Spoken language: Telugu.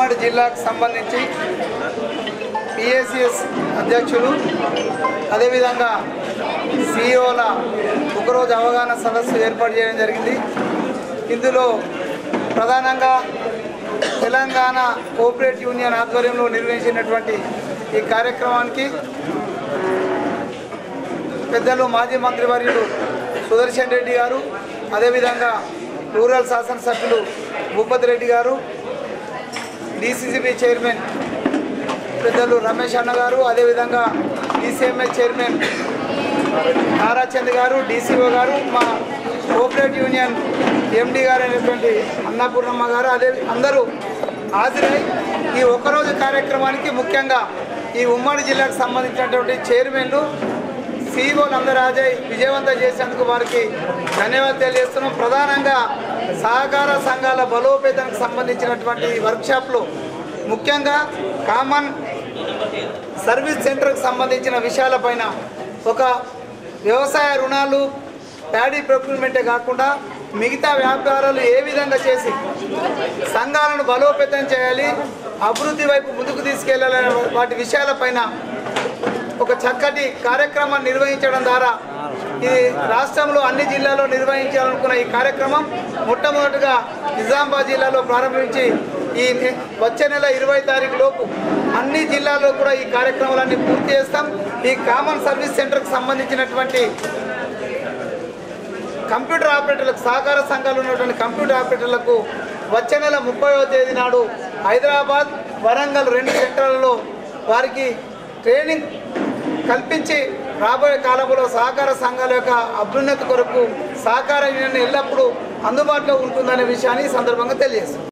ఉమ్మడి జిల్లాకు సంబంధించి పిఎస్సిఎస్ అధ్యక్షులు అదేవిధంగా సిఇఓల ఒకరోజు అవగాహన సదస్సు ఏర్పాటు చేయడం జరిగింది ఇందులో ప్రధానంగా తెలంగాణ కోఆపరేటివ్ యూనియన్ ఆధ్వర్యంలో నిర్వహించినటువంటి ఈ కార్యక్రమానికి పెద్దలు మాజీ మంత్రివర్యులు సుదర్శన్ రెడ్డి గారు అదేవిధంగా రూరల్ శాసనసభ్యులు భూపతి రెడ్డి గారు డిసిసిబి చైర్మన్ పెద్దలు రమేష్ అన్న గారు అదేవిధంగా డిసిఎంఏ చైర్మన్ నారాచంద్ గారు డీసీఓ గారు మా కోఆపరేటివ్ యూనియన్ ఎండి గారు అయినటువంటి అన్నపూర్ణమ్మ గారు అదే అందరూ హాజరై ఈ ఒక్కరోజు కార్యక్రమానికి ముఖ్యంగా ఈ ఉమ్మడి జిల్లాకు సంబంధించినటువంటి చైర్మన్లు సీఈఓలు అందరూ హాజరై విజయవంతం చేసేందుకు వారికి ధన్యవాదాలు తెలియజేస్తున్నాం ప్రధానంగా సహకార సంఘాల బలోపేతానికి సంబంధించినటువంటి వర్క్షాప్లు ముఖ్యంగా కామన్ సర్వీస్ సెంటర్కి సంబంధించిన విషయాలపైన ఒక వ్యవసాయ రుణాలు ప్యాడీ ప్రొక్యూర్మెంటే కాకుండా మిగతా వ్యాపారాలు ఏ విధంగా చేసి సంఘాలను బలోపేతం చేయాలి అభివృద్ధి వైపు ముందుకు తీసుకెళ్లాలనే వాటి విషయాలపైన ఒక చక్కటి కార్యక్రమాన్ని నిర్వహించడం ద్వారా ఇది రాష్ట్రంలో అన్ని జిల్లాల్లో నిర్వహించాలనుకున్న ఈ కార్యక్రమం మొట్టమొదటిగా నిజామాబాద్ జిల్లాలో ప్రారంభించి ఈ నె- వచ్చే నెల ఇరవై తారీఖు లోపు అన్ని జిల్లాల్లో కూడా ఈ కార్యక్రమాలన్నీ పూర్తి చేస్తాం ఈ కామన్ సర్వీస్ సెంటర్కి సంబంధించినటువంటి కంప్యూటర్ ఆపరేటర్లకు సహకార సంఘాలు ఉన్నటువంటి కంప్యూటర్ ఆపరేటర్లకు వచ్చే నెల ముప్పైవ తేదీ నాడు హైదరాబాద్ వరంగల్ రెండు సెంటర్లలో వారికి ట్రైనింగ్ కల్పించి రాబోయే కాలంలో సహకార సంఘాల యొక్క అభ్యున్నతి కొరకు సహకార యూనియన్ ఎల్లప్పుడూ అందుబాటులో ఉంటుందనే విషయాన్ని ఈ సందర్భంగా తెలియజేస్తాం